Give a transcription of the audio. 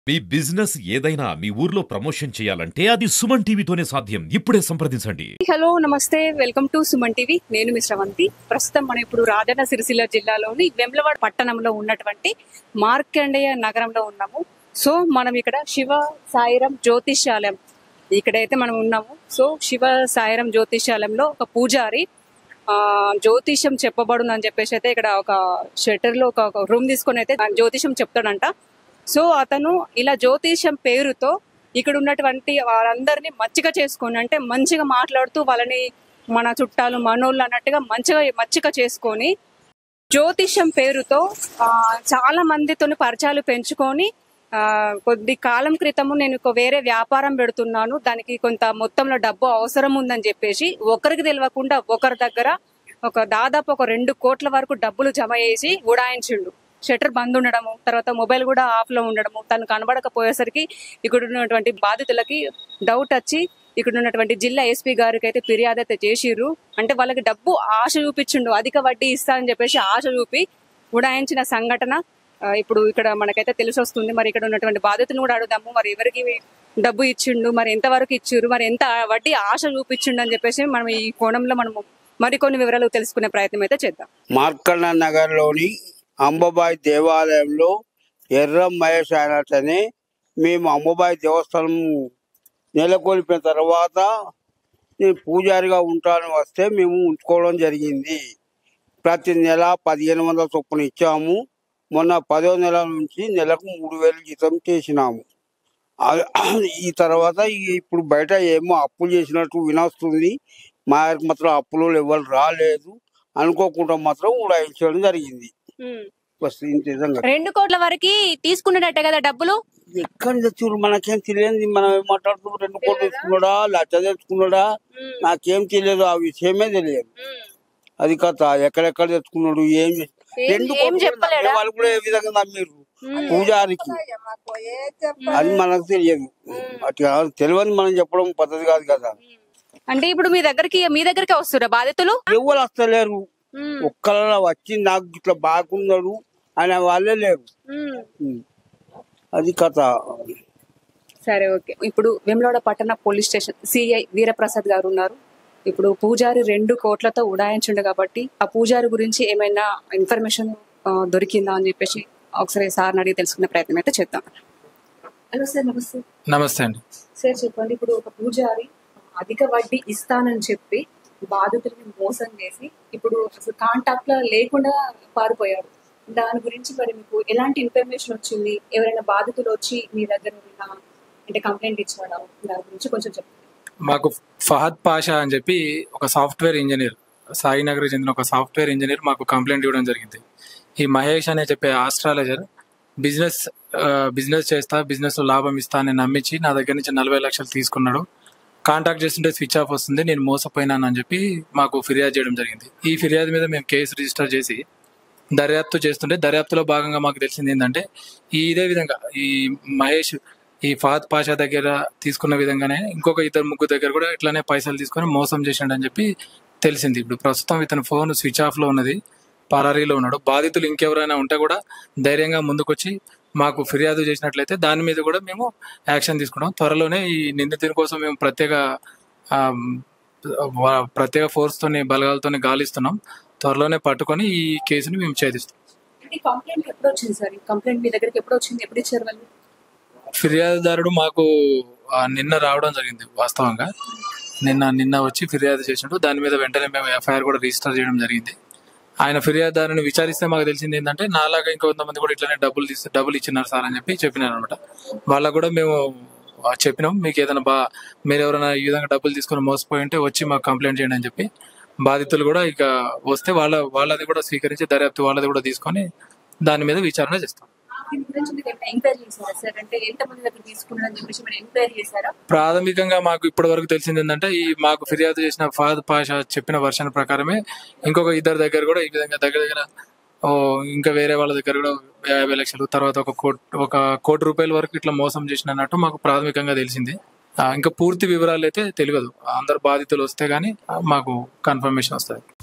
మీ business ఏదైనా మీ ఊర్లో promotion చేయాలంటే అది సుమన్ టీవీతోనే సాధ్యం ఇప్పుడే సంప్రదించండి హలో నమస్తే వెల్కమ్ టు సుమన్ టీవీ నేను మిస్ రవంతి ప్రస్తుతం మనం ఇప్పుడు రాజన్న సిరిసిల్ల జిల్లాలోని వెమ్లవాడ పట్టణంలో ఉన్నటువంటి మార్కండేయ నగరంలో ఉన్నాము సో మనం ఇక్కడ శివ సాయిరం జ్యోతిష్యాలయం ఇక్కడైతే మనం ఉన్నాము సో శివ సాయిరం జ్యోతిష్యాలయంలో ఒక పూజారి ఆ జ్యోతిష్యం చెప్పబడును అని చెప్పేసి అయితే ఇక్కడ ఒక షట్టర్ లో ఒక రూమ్ తీసుకొని అయితే ఆ జ్యోతిష్యం చెప్తాడంట సో అతను ఇలా జ్యోతిష్యం పేరుతో ఇక్కడ ఉన్నటువంటి వారందరినీ మచ్చిక చేసుకొని అంటే మంచిగా మాట్లాడుతూ వాళ్ళని మన చుట్టాలు మనోళ్ళు అన్నట్టుగా మంచిగా మచ్చిక చేసుకొని జ్యోతిష్యం పేరుతో ఆ, చాలా మందితో పరిచయాలు పెంచుకొని ఆ, కొద్ది కాలం క్రితము నేను ఒక వేరే వ్యాపారం పెడుతున్నాను దానికి కొంత మొత్తంలో డబ్బు అవసరం ఉందని చెప్పేసి ఒకరికి తెలియకుండా ఒకరి దగ్గర ఒక దాదాపు ఒక రెండు కోట్ల వరకు డబ్బులు జమ చేసి ఉడాయించిండు షట్టర్ బంద్ ఉండడము తర్వాత మొబైల్ కూడా ఆఫ్ లో ఉండడము తను కనబడకపోయేసరికి ఇక్కడ ఉన్నటువంటి బాధితులకి డౌట్ వచ్చి ఇక్కడ ఉన్నటువంటి జిల్లా ఎస్పీ గారికి అయితే ఫిర్యాదు అయితే చేసిర్రు అంటే వాళ్ళకి డబ్బు ఆశ చూపించిండు అధిక వడ్డీ ఇస్తా అని చెప్పేసి ఆశ చూపి ఉడాయించిన సంఘటన ఆ, ఇప్పుడు ఇక్కడ మనకైతే తెలిసి వస్తుంది మరి ఇక్కడ ఉన్నటువంటి బాధితులను కూడా అడుగుదాము మరి ఎవరికి డబ్బు ఇచ్చిండు మరి ఎంతవరకు ఇచ్చిర్రు మరి ఎంత వడ్డీ ఆశ చూపించిండు అని చెప్పేసి మనం ఈ కోణంలో మనము మరికొన్ని వివరాలు తెలుసుకునే ప్రయత్నం అయితే చేద్దాం మార్కన్న నగర్లోని అంబబాయి దేవాలయంలో ఎర్ర మహేష్ అయినట్లనే మేము అంబబాయి దేవస్థానం నెలకొల్పిన తర్వాత నేను పూజారిగా ఉంటాను వస్తే మేము ఉంచుకోవడం జరిగింది ప్రతి నెల పదిహేను వందల చొప్పున ఇచ్చాము మొన్న పదో నెల నుంచి నెలకు మూడు వేలు జీతం చేసినాము ఆ- ఈ తర్వాత ఈ- ఇప్పుడు బయట ఏమో అప్పులు చేసినట్టు వినొస్తుంది మా మాత్రం అప్పులు ఎవరు రాలేదు అనుకోకుండా మాత్రం ఉడాయించడం జరిగింది బస్ ఇంత నిజంగా రెండు కోట్ల వరకు తీసుకున్నట్ట కదా డబ్బులు ఎక్కడ తెచ్చుడు మనకేం తెలియదు మనం ఏం మాట్లాడుతున్నాం రెండు కోట్లు తెచ్చుకున్నాడా లక్ష తెచ్చుకున్నాడా నాకేం తెలియదు ఆ విషయమే తెలియదు అది కథ ఎక్కడెక్కడ తెచ్చుకున్నాడు ఏం చేసి- ఏం- రెండు ఏం కోట్లు చెప్పలేడా? నమ్మే వాళ్ళు కూడా ఏ విధంగా నమ్మిర్రు పూజారికి అది మనకు తెలియదు అట్లా తెలియని మనం చెప్పడం పద్ధతి కాదు కదా అంటే ఇప్పుడు మీ దగ్గరికి మీ దగ్గరికి వస్తురా బాధితులు ఎవరు వస్తలేరు ఒక్కళ్ళ వచ్చి నాకు ఇట్లా బాగున్నాడు అనే వాళ్ళే లేరు ఉం. అది కథ సరే ఓకే ఇప్పుడు వెమ్లవాడ పట్టణ పోలీస్ స్టేషన్ సిఐ వీరప్రసాద్ గారు ఉన్నారు ఇప్పుడు పూజారి రెండు కోట్లతో ఉడాయించుండు కాబట్టి ఆ పూజారి గురించి ఏమైనా ఇన్ఫర్మేషన్ ఆ, దొరికిందా అని చెప్పేసి ఒకసారి సార్ అడిగి తెలుసుకునే ప్రయత్నం అయితే చేద్దాం హలో సార్ నమస్తే నమస్తే అండి సార్ చెప్పండి ఇప్పుడు ఒక పూజారి అధిక వడ్డీ ఇస్తానని చెప్పి బాధితుల్ని మోసం చేసి ఇప్పుడు అసలు కాంటాక్ట్ లో లేకుండా పారిపోయారు దాని గురించి మరి మీకు ఎలాంటి ఇన్ఫర్మేషన్ వచ్చింది ఎవరైనా బాధితులు వచ్చి మీ దగ్గర ఏమైనా అంటే కంప్లైంట్ ఇచ్చాడా దాని గురించి కొంచెం చెప్పండి మాకు ఫహద్ పాషా అని చెప్పి ఒక సాఫ్ట్వేర్ ఇంజనీర్ సాయినగర్ చెందిన ఒక సాఫ్ట్వేర్ ఇంజనీర్ మాకు కంప్లైంట్ ఇవ్వడం జరిగింది ఈ మహేష్ అనే చెప్పే ఆస్ట్రాలజర్ బిజినెస్ ఆ, బిజినెస్ చేస్తా బిజినెస్ లో లాభం ఇస్తా అని నమ్మించి నా దగ్గర నుంచి నలభై లక్షలు తీసుకున్నాడు కాంటాక్ట్ చేస్తుంటే స్విచ్ ఆఫ్ వస్తుంది నేను మోసపోయినాను అని చెప్పి మాకు ఫిర్యాదు చేయడం జరిగింది ఈ ఫిర్యాదు మీద మేము కేసు రిజిస్టర్ చేసి దర్యాప్తు చేస్తుంటే దర్యాప్తులో భాగంగా మాకు తెలిసింది ఏంటంటే ఈ ఇదే విధంగా ఈ మహేష్ ఈ ఫహద్ పాషా దగ్గర తీసుకున్న విధంగానే ఇంకొక ఇద్దరు ముగ్గురు దగ్గర కూడా ఇట్లానే పైసలు తీసుకొని మోసం చేసిండు అని చెప్పి తెలిసింది ఇప్పుడు ప్రస్తుతం ఇతని ఫోన్ స్విచ్ ఆఫ్ లో ఉన్నది పరారీలో ఉన్నాడు బాధితులు ఇంకెవరైనా ఉంటే కూడా ధైర్యంగా ముందుకొచ్చి మాకు ఫిర్యాదు చేసినట్లయితే దాని మీద కూడా మేము యాక్షన్ తీసుకుంటాం త్వరలోనే ఈ నిందితుని కోసం మేము ప్రత్యేక ఆ, వా- ప్రత్యేక ఫోర్స్ తోని బలగాలతోని గాలిస్తున్నాం త్వరలోనే పట్టుకొని ఈ కేసుని మేము ఛేదిస్తాం ఈ కంప్లైంట్ ఎప్పుడు వచ్చింది సార్ ఈ కంప్లైంట్ మీ దగ్గరికి ఎప్పుడు వచ్చింది ఎప్పుడు ఇచ్చారు వాళ్ళు ఫిర్యాదుదారుడు మాకు ఆ, నిన్న రావడం జరిగింది వాస్తవంగా నిన్న నిన్న వచ్చి ఫిర్యాదు చేసినట్టు దాని మీద వెంటనే మేము ఎఫ్ఐఆర్ కూడా రిజిస్టర్ చేయడం జరిగింది ఆయన ఫిర్యాదుదారుని విచారిస్తే మాకు తెలిసింది ఏంటంటే నాలాగా ఇంకా కొంతమంది కూడా ఇట్లానే డబ్బులు తీస్తే డబ్బులు ఇచ్చినారు సార్ అని చెప్పి చెప్పినారు అనమాట వాళ్ళకు కూడా మేము ఆ, చెప్పినాం మీకు ఏదైనా బా మీరు ఎవరైనా ఈ విధంగా డబ్బులు తీసుకొని మోసపోయి ఉంటే వచ్చి మాకు కంప్లైంట్ చేయండి అని చెప్పి బాధితులు కూడా ఇక వస్తే వాళ్ళ వాళ్ళది కూడా స్వీకరించి దర్యాప్తు వాళ్ళది కూడా తీసుకొని దాని మీద విచారణ చేస్తాం దీని గురించి మీకు ఎంక్వైరీ చేశారా సార్ అంటే ఎంతమంది దగ్గర తీసుకున్నారని చెప్పేసి మీరు ఎంక్వైరీ చేశారా ప్రాథమికంగా మాకు ఇప్పటి వరకు తెలిసింది ఏంటంటే ఈ మాకు ఫిర్యాదు చేసిన ఫాద్ పాషా చెప్పిన వర్షన్ ప్రకారమే ఇంకొక ఇద్దరు దగ్గర కూడా ఈ విధంగా దగ్గర దగ్గర ఓ ఇంకా వేరే వాళ్ళ దగ్గర కూడా యాభై లక్షలు తర్వాత ఒక కోటి ఒక కోటి రూపాయల వరకు ఇట్లా మోసం చేసిన అన్నట్టు మాకు ప్రాథమికంగా తెలిసింది ఆ, ఇంకా పూర్తి వివరాలు అయితే తెలియదు అందరు బాధితులు వస్తే గానీ ఆ, మాకు కన్ఫర్మేషన్ వస్తుంది